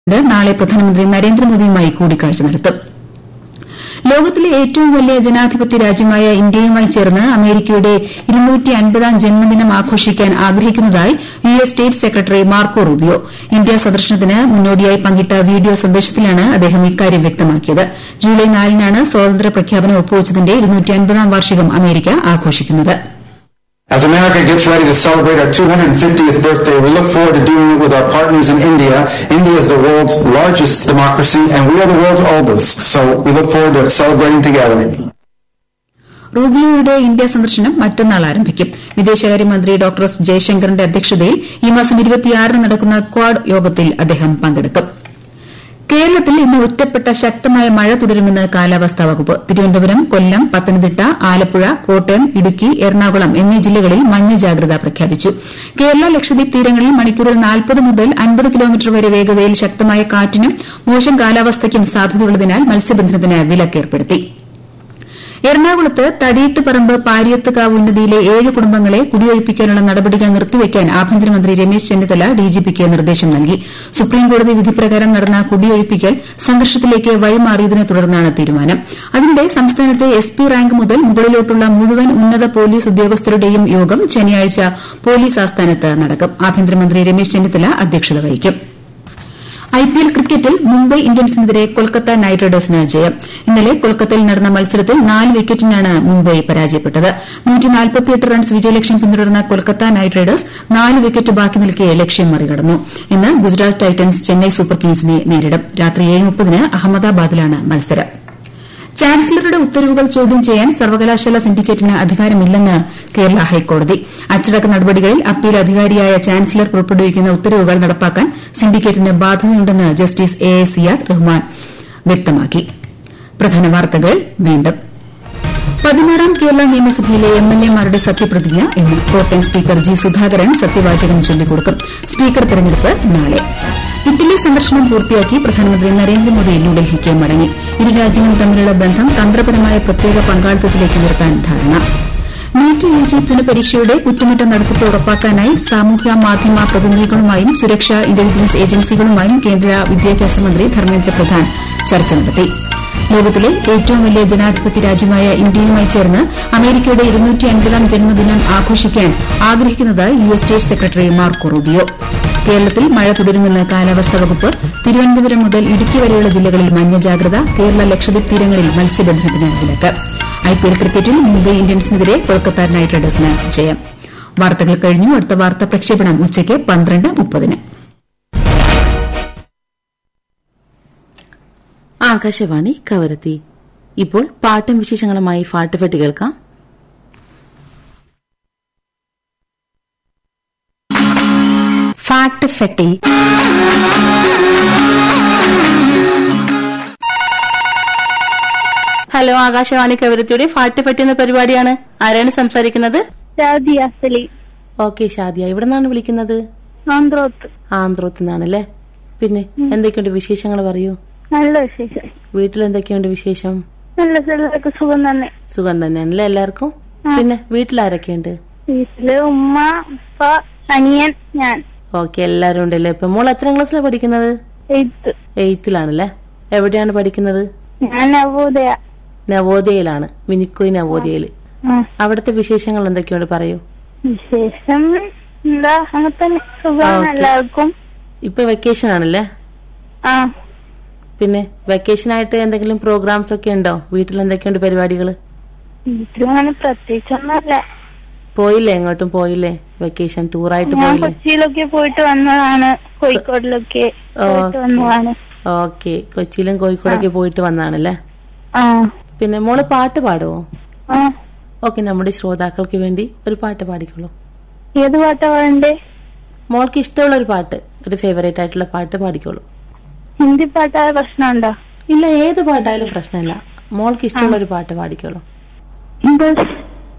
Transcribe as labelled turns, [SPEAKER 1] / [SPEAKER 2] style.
[SPEAKER 1] നാളെ പ്രധാനമന്ത്രി നരേന്ദ്രമോദിയുമായി കൂടിക്കാഴ്ച നടത്തും ലോകത്തിലെ ഏറ്റവും വലിയ ജനാധിപത്യ രാജ്യമായ ഇന്ത്യയുമായി ചേർന്ന് അമേരിക്കയുടെ ഇരുന്നൂറ്റിയൻപതാം ജന്മദിനം ആഘോഷിക്കാൻ ആഗ്രഹിക്കുന്നതായി U S state secretary Marco Rubio India സന്ദർശനത്തിന് മുന്നോടിയായി പങ്കിട്ട വീഡിയോ സന്ദേശത്തിലാണ് അദ്ദേഹം ഇക്കാര്യം വ്യക്തമാക്കിയത് ജൂലൈ നാലിനാണ് സ്വാതന്ത്ര്യ പ്രഖ്യാപനം ഒപ്പുവച്ചതിന്റെ ഇരുന്നൂറ്റിയൻപതാം വാർഷികം അമേരിക്ക ആഘോഷിക്കുന്നത്
[SPEAKER 2] As America gets ready to celebrate our 250th birthday, we look forward to doing it with our partners in India. India is the world's largest democracy and we are the world's oldest. So we look forward to celebrating together.
[SPEAKER 1] റൂബിയോയുടെ India സന്ദർശനം മറ്റന്നാൾ ആരംഭിക്കും വിദേശകാര്യമന്ത്രി doctor S ജയശങ്കറിന്റെ അധ്യക്ഷതയിൽ ഈ മാസം ഇരുപത്തിയാറിന് നടക്കുന്ന ക്വാഡ് യോഗത്തിൽ അദ്ദേഹം പങ്കെടുക്കും കേരളത്തിൽ ഇന്ന് ഒറ്റപ്പെട്ട ശക്തമായ മഴ തുടരുമെന്ന് കാലാവസ്ഥാ വകുപ്പ് തിരുവനന്തപുരം കൊല്ലം പത്തനംതിട്ട ആലപ്പുഴ കോട്ടയം ഇടുക്കി എറണാകുളം എന്നീ ജില്ലകളിൽ മഞ്ഞ ജാഗ്രത പ്രഖ്യാപിച്ചു കേരള ലക്ഷദ്വീപ് തീരങ്ങളിൽ മണിക്കൂറിൽ നാൽപ്പത് മുതൽ അൻപത് കിലോമീറ്റർ വരെ വേഗതയിൽ ശക്തമായ കാറ്റിനും മോശം കാലാവസ്ഥയ്ക്കും സാധ്യതയുള്ളതിനാൽ മത്സ്യബന്ധനത്തിന് വിലക്കേർപ്പെടുത്തി എറണാകുളത്ത് തടിയിട്ടുപറമ്പ് പാരിയത്തുകാവ് ഉന്നതിയിലെ ഏഴ് കുടുംബങ്ങളെ കുടിയൊഴിപ്പിക്കാനുള്ള നടപടികൾ നിർത്തിവെക്കാൻ ആഭ്യന്തരമന്ത്രി രമേശ് ചെന്നിത്തല ഡിജിപിക്ക് നിർദ്ദേശം നൽകി സുപ്രീംകോടതി വിധിപ്രകാരം നടന്ന കുടിയൊഴിപ്പിക്കൽ സംഘർഷത്തിലേക്ക് വഴിമാറിയതിനെ തുടർന്നാണ് തീരുമാനം അതിനിടെ സംസ്ഥാനത്തെ എസ് പി റാങ്ക് മുതൽ മുകളിലോട്ടുള്ള മുഴുവൻ ഉന്നത പോലീസ് ഉദ്യോഗസ്ഥരുടെയും യോഗം ശനിയാഴ്ച പോലീസ് ആസ്ഥാനത്ത് നടക്കും ആഭ്യന്തരമന്ത്രി രമേശ് ചെന്നിത്തല അധ്യക്ഷത വഹിക്കും ഐപിഎൽ ക്രിക്കറ്റിൽ മുംബൈ ഇന്ത്യൻസിനെതിരെ കൊൽക്കത്ത നൈറ്റ് റൈഡേഴ്സിന് ജയം ഇന്നലെ കൊൽക്കത്തയിൽ നടന്ന മത്സരത്തിൽ നാല് വിക്കറ്റിനാണ് മുംബൈ പരാജയപ്പെട്ടത് റൺസ് വിജയലക്ഷ്യം പിന്തുടർന്ന കൊൽക്കത്ത നൈറ്റ് റൈഡേഴ്സ് നാല് വിക്കറ്റ് ബാക്കി നിൽക്കെ ലക്ഷ്യം മറികടന്നു ഇന്ന് ഗുജറാത്ത് ടൈറ്റൻസ് ചെന്നൈ സൂപ്പർ കിങ്സിനെ നേരിടും രാത്രി ഏഴ് മുപ്പതിന് അഹമ്മദാബാദിലാണ് മത്സരം ചാൻസലറുടെ ഉത്തരവുകൾ ചോദ്യം ചെയ്യാൻ സർവകലാശാല സിൻഡിക്കേറ്റിന് അധികാരമില്ലെന്ന് കേരള ഹൈക്കോടതി അച്ചടക്ക നടപടികളിൽ അപ്പീൽ അധികാരിയായ ചാൻസലർ പുറപ്പെടുവിക്കുന്ന ഉത്തരവുകൾ നടപ്പാക്കാൻ സിൻഡിക്കേറ്റിന് ബാധ്യതയുണ്ടെന്ന് justice A A Siyad Rahman വ്യക്തമാക്കി പ്രധാന വാർത്തകൾ വീണ്ടും പതിനാറാം കേരള നിയമസഭയിലെ എം എൽ എമാരുടെ സത്യപ്രതിജ്ഞ ഇന്ന് കോട്ടയം സ്പീക്കർ ജി സുധാകരൻ സത്യവാചകം ചൊല്ലിക്കൊടുക്കും സ്പീക്കർ തെരഞ്ഞെടുപ്പ് നാളെ ഇറ്റലി സന്ദർശനം പൂർത്തിയാക്കി പ്രധാനമന്ത്രി നരേന്ദ്രമോദി ന്യൂഡൽഹിക്ക് മടങ്ങി ഇരു രാജ്യങ്ങളും തമ്മിലുള്ള ബന്ധം തന്ത്രപരമായ പ്രത്യേക പങ്കാളിത്തത്തിലേക്ക് ഉയർത്താൻ ധാരണ നീറ്റ് യു ജി പുനഃപരീക്ഷയുടെ കുറ്റമറ്റ നടത്തിപ്പ് ഉറപ്പാക്കാനായി സാമൂഹ്യ മാധ്യമ പ്രതിനിധികളുമായും സുരക്ഷാ ഇന്റലിജൻസ് ഏജൻസികളുമായും കേന്ദ്ര വിദ്യാഭ്യാസ മന്ത്രി ധർമ്മേന്ദ്ര പ്രധാൻ ചർച്ച നടത്തി ലോകത്തിലെ ഏറ്റവും വലിയ ജനാധിപത്യ രാജ്യമായ ഇന്ത്യയുമായി ചേർന്ന് അമേരിക്കയുടെ ഇരുന്നൂറ്റിയൻപതാം ജന്മദിനം ആഘോഷിക്കാൻ ആഗ്രഹിക്കുന്നതായി U S state secretary Marco Rubio കേരളത്തിൽ മഴ തുടരുമെന്ന് കാലാവസ്ഥാ വകുപ്പ് തിരുവനന്തപുരം മുതൽ ഇടുക്കി വരെയുള്ള ജില്ലകളിൽ മഞ്ഞ ജാഗ്രത കേരള ലക്ഷദ്വീപ് തീരങ്ങളിൽ മത്സ്യബന്ധനത്തിന് വിലക്ക് ഐപിഎൽ ക്രിക്കറ്റിൽ മുംബൈ ഇന്ത്യൻസിനെതിരെ കൊൽക്കത്ത നൈറ്റ് റൈഡേഴ്സിന് ജയം വാർത്തകൾ കഴിഞ്ഞു അടുത്ത വാർത്താ പ്രക്ഷേപണം ഉച്ചയ്ക്ക് പന്ത്രണ്ട് മുപ്പതിന്
[SPEAKER 3] ആകാശവാണി കവരത്തി ഇപ്പോൾ പാട്ടും വിശേഷങ്ങളുമായി ഫാട്ടുഫെട്ടി കേൾക്കാം
[SPEAKER 4] ഫാട്ട് ഫെട്ടി
[SPEAKER 3] ഹലോ ആകാശവാണി കവരത്തിയുടെ ഫാട്ടുഫെട്ടി എന്ന പരിപാടിയാണ് ആരാണ് സംസാരിക്കുന്നത്
[SPEAKER 5] ഷാദി അസലി
[SPEAKER 3] ഓക്കെ ഷാദിയ ഇവിടെ നിന്നാണ് വിളിക്കുന്നത്
[SPEAKER 5] ആന്ത്രോത്ത്
[SPEAKER 3] ആന്ധ്രോത്ത് നിന്നാണല്ലേ പിന്നെ എന്തൊക്കെയുണ്ട് വിശേഷങ്ങൾ പറയൂ
[SPEAKER 5] നല്ല വിശേഷം
[SPEAKER 3] വീട്ടിൽ എന്തൊക്കെയുണ്ട് വിശേഷം
[SPEAKER 5] നല്ല എല്ലാവർക്കും സുഖം തന്നെ
[SPEAKER 3] സുഖം തന്നെയാണല്ലേ എല്ലാവർക്കും പിന്നെ വീട്ടിൽ ആരൊക്കെയുണ്ട്
[SPEAKER 5] വീട്ടില് ഉമ്മ ഉപ്പ അനിയൻ ഞാൻ
[SPEAKER 3] ഓക്കെ എല്ലാരും ഉണ്ടല്ലേ ഇപ്പൊ മോൾ എത്രാം ക്ലാസ്സിലാണ് പഠിക്കുന്നത്
[SPEAKER 5] എയ്ത്ത്
[SPEAKER 3] എയ്ത്തിലാണല്ലേ എവിടെയാണ് പഠിക്കുന്നത്
[SPEAKER 5] ഞാൻ നവോദയ
[SPEAKER 3] നവോദയയിലാണ് മിനിക്കോയ് നവോദയയില്
[SPEAKER 5] ആ,
[SPEAKER 3] അവിടുത്തെ വിശേഷങ്ങൾ എന്തൊക്കെയുണ്ട് പറയൂ
[SPEAKER 5] വിശേഷം എന്താ അങ്ങനെ തന്നെ സുഖമാണ്
[SPEAKER 3] ഓക്കേ.
[SPEAKER 5] എല്ലാവർക്കും
[SPEAKER 3] ഇപ്പൊ വെക്കേഷൻ ആണല്ലേ
[SPEAKER 5] ആ
[SPEAKER 3] പിന്നെ വെക്കേഷൻ ആയിട്ട് എന്തെങ്കിലും പ്രോഗ്രാംസ് ഒക്കെ ഉണ്ടോ വീട്ടിൽ എന്തൊക്കെയുണ്ട് പരിപാടികൾ
[SPEAKER 5] വീട്ടിൽ അങ്ങനെ പ്രത്യേകിച്ചൊന്നുമല്ല
[SPEAKER 3] പോയില്ലേ എങ്ങോട്ടും പോയില്ലേ വെക്കേഷൻ ടൂറായിട്ട്
[SPEAKER 5] ഞാൻ
[SPEAKER 3] പോയില്ലേ
[SPEAKER 5] കൊച്ചിയിലൊക്കെ പോയിട്ട് വന്നതാണ് കോഴിക്കോടിലൊക്കെ പോയിട്ട്
[SPEAKER 3] ഓക്കേ.
[SPEAKER 5] വന്നതാണ്
[SPEAKER 3] ഓക്കെ കൊച്ചിയിലും കോഴിക്കോടൊക്കെ പോയിട്ട് വന്നാണല്ലേ
[SPEAKER 5] ആ
[SPEAKER 3] പിന്നെ മോള് പാട്ട് പാടുവോ
[SPEAKER 5] ആ
[SPEAKER 3] ഓക്കെ നമ്മുടെ ശ്രോതാക്കൾക്ക് വേണ്ടി ഒരു പാട്ട് പാടിക്കോളൂ
[SPEAKER 5] ഏത് പാട്ടാ വേണ്ടേ
[SPEAKER 3] മോൾക്ക് ഇഷ്ടമുള്ള ഒരു പാട്ട് ഒരു ഫേവറേറ്റ് ആയിട്ടുള്ള പാട്ട് പാടിക്കോളൂ
[SPEAKER 5] ഹിന്ദി പാട്ടായ പ്രശ്നമുണ്ടോ
[SPEAKER 3] ഇല്ല ഏത് പാട്ടായാലും പ്രശ്നമില്ല മോൾക്ക് ഇഷ്ടമുള്ള ഒരു പാട്ട് പാടിക്കോളൂ
[SPEAKER 5] ബസ്